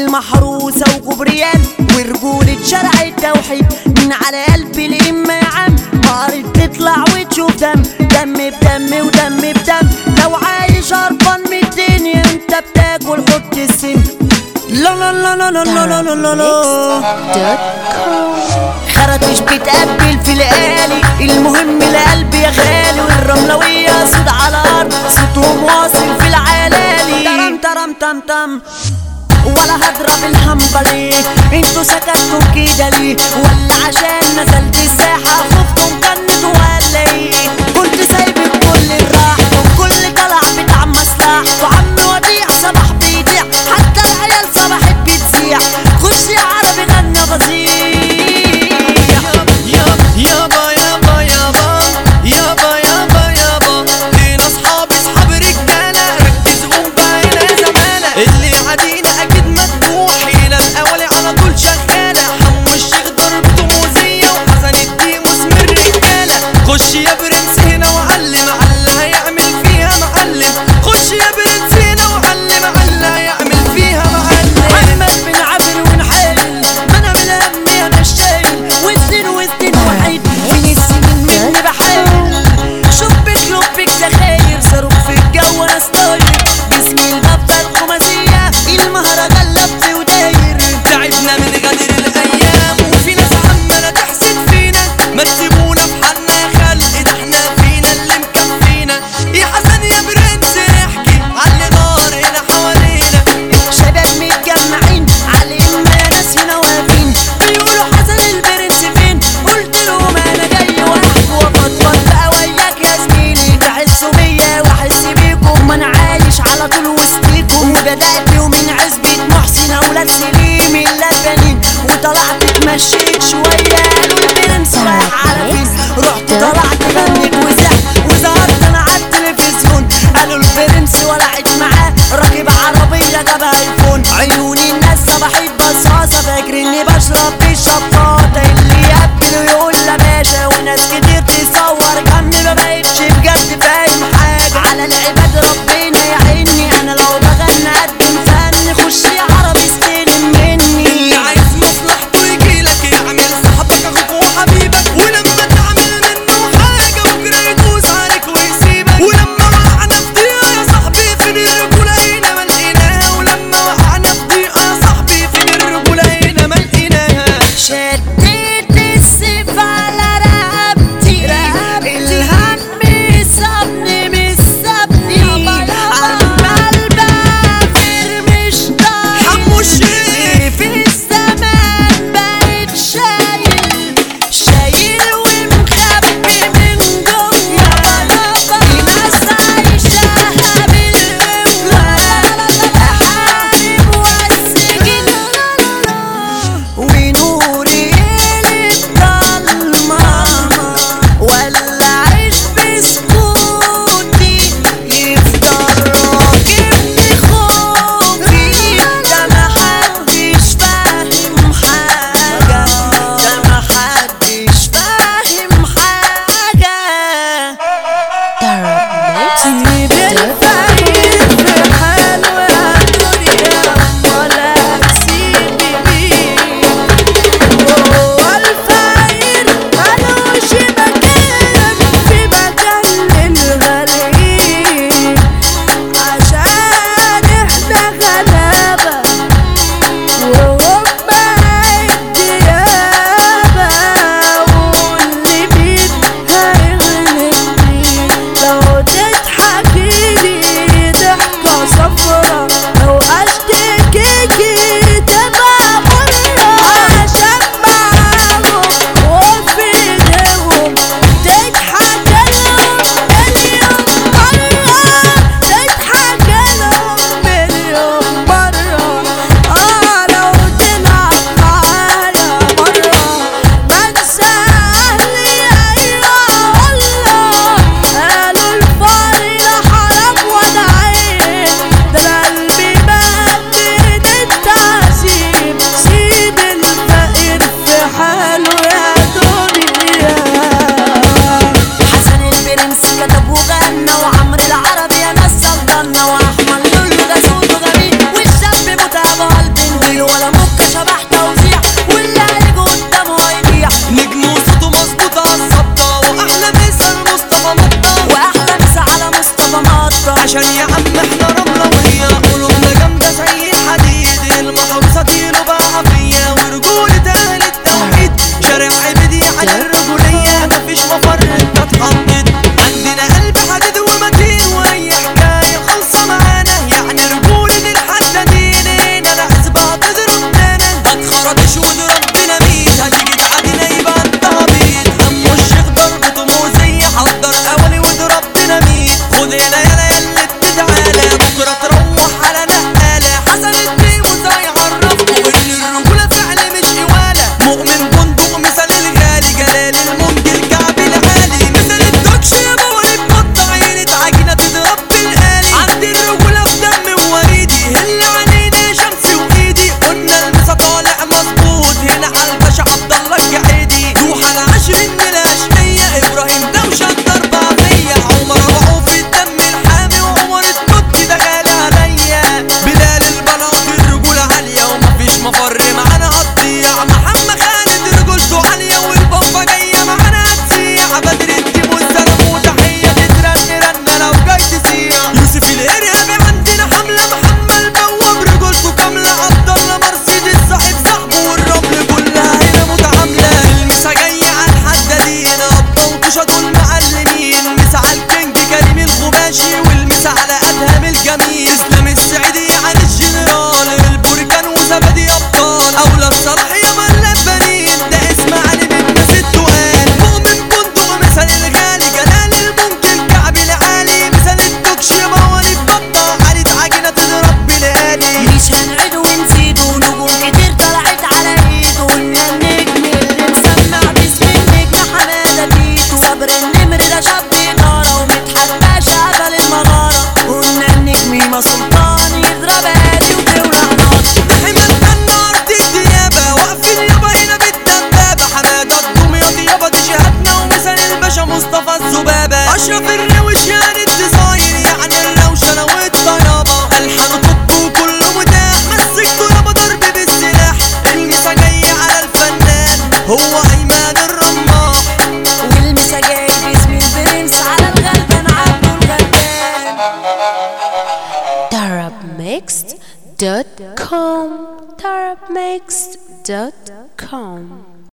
المحروسة وجبريال ورجولة شرع التوحيد من على قلب الإمة يا عم قارب تطلع وتشوف دم دم بدم ودم بدم لو عايش هربان من الدنيا انت بتاكل حط السم لا لا لا لا لا لا لا لا لا خرطش بتقبل في الآلي المهم القلب يا غالي والرملوية صوت على الأرض صوتهم واصل في العلالي ترم ترم تم تم ولا هضرب الهمبري انتوا سكتوا كده ليه ولا عشان نزلت الساحة خفتم كنت ولا ايه كنت سايب الكل الراحة والكل طلع بتاع مصلحة وعم وديع صباح بيضيع حتى العيال صباحت بتزيع خش يا عربي غنى فظيع يابا يابا يابا يابا يابا يابا يابا لينا اصحاب اصحاب رجاله ركز قوم بقى هنا زمانه اللي عادينا اكيد مدبوح هنا الاولي على طول شغاله حمو الشيخ ضربته موزيه وحسن الدين مسمر رجاله خش يا برنس هنا وعلم على هيعمل فيها معلم خش يا برنس هنا وعلم على هيعمل فيها معلم محمد بن عبد ونحل ما انا من همي انا الشايل وسن وسن وحيد من السنين مني بحاول شبك لبك زخاير صاروخ في الجو انا ستايل باسم البابا الخماسية المهرجان لف وداير تعبنا من غدر الايام وفي ناس عماله تحسد فينا ما تسيبونا في حالنا يا خلق ده احنا فينا اللي مكفينا يا حسن يا برنس احكي على نار هنا حوالينا شباب متجمعين عليهم يا ناس هنا واقفين بيقولوا حسن البرنس فين قلت لهم انا جاي واحكي وافضفض بقى وياك يا زميلي تحسوا بيا واحس بيكم ما انا عايش على طول وسطيكم وبدات يومين عزبة محسن اولاد سليم اللبنين وطلعت اتمشيت شويه قالوا البرنس رايح على فين رحت طلعت غنيت وزعت وظهرت انا على التلفزيون قالوا البرنس ولعت معاه راكب عربية جاب ايفون عيوني الناس صباحت بصاصة فاكر اني بشرب بالشفاطة اللي يقبل يقول لا باشا وناس كتير تصور جنبي ما بقتش بجد فاهم حاجة على العباد ربنا يعيني انا لو بغنى اقدم فن خش يا عربي استلم اللي مني عايز مصلحته يجيلك يا واضرب ديناميت هتيجي تعادينا يبقى انت عبيط عمو الشيخ ضربته موزية حضر اولي واضرب ديناميت خد هنا يلا يلا تتعالى بكرة تروح على نقالة حسن الدين وزي عرفكوا ان الرجولة فعل مش قوالة مؤمن بندق مثال الغالي جلال المنج الكعب العالي مثال الدكش يا مواليد قطع عينة عجينة تضرب بالآلي عندي الرجولة في دم ووريدي اللي علينا شمسي وايدي قلنا المسا طالع مظبوط هنا على الباشا عبد الله الجحيدي دوحة العشرين من العشرية ابراهيم دوشة ضربة فيا عمر ابو في الدم الحامي وعمر التوت ده غالي عليا بلال البلاط الرجولة عالية ومفيش مفر معانا هتضيع محمد خالد رجولته عالية والبابا جاية معانا هتسيع بدر الدين والسلام وتحية تترن رنة لو جاي تسيع يوسف الارهابي عندنا حملة محمد بواب رجولته كاملة عبد الله مرسيدس صاحب صاحبه والرمل كلها هنا متعاملة المسا جاية على الحدادين ابطا وطشة دول معلمين مسا على الكينج كريم الخماشي والمسا على ادهم الجميل اسلام السعيدي على الجنرال البركان وزبدي ابطال اولاد صلاح يا مهلا بنين ده اسم علي من ناس التقال مؤمن بندق مثل الغالي جلال المنك الكعب العالي مثل الدكش مواليد بطة علي عجينة تضرب بالآلي مش هنعيد ونزيد ونجوم كتير طلعت على ايده قلنا النجم اللي مسمع باسم النجم حمادة تيتو صبر النمر ده شاب إدارة ومتحداش قبل المغارة قلنا النجم ما سلطان يضرب هادي وتولع نار حماد كان ارض الديابة واقفين يابا هنا بالدبابة حمادة الدمياط يابا دي شهادنا ومثال الباشا مصطفى الذبابة اشرف الروش يعني الديزاين يعني الروشنة والطيابة الحان طب وكله متاح مسكته يابا ضرب بالسلاح المسا جاي على الفنان هو ايمن الرماح والمسا جاي باسم البرنس على الغلبان عبده الغلبان Arabmixed.com Arabmixed.com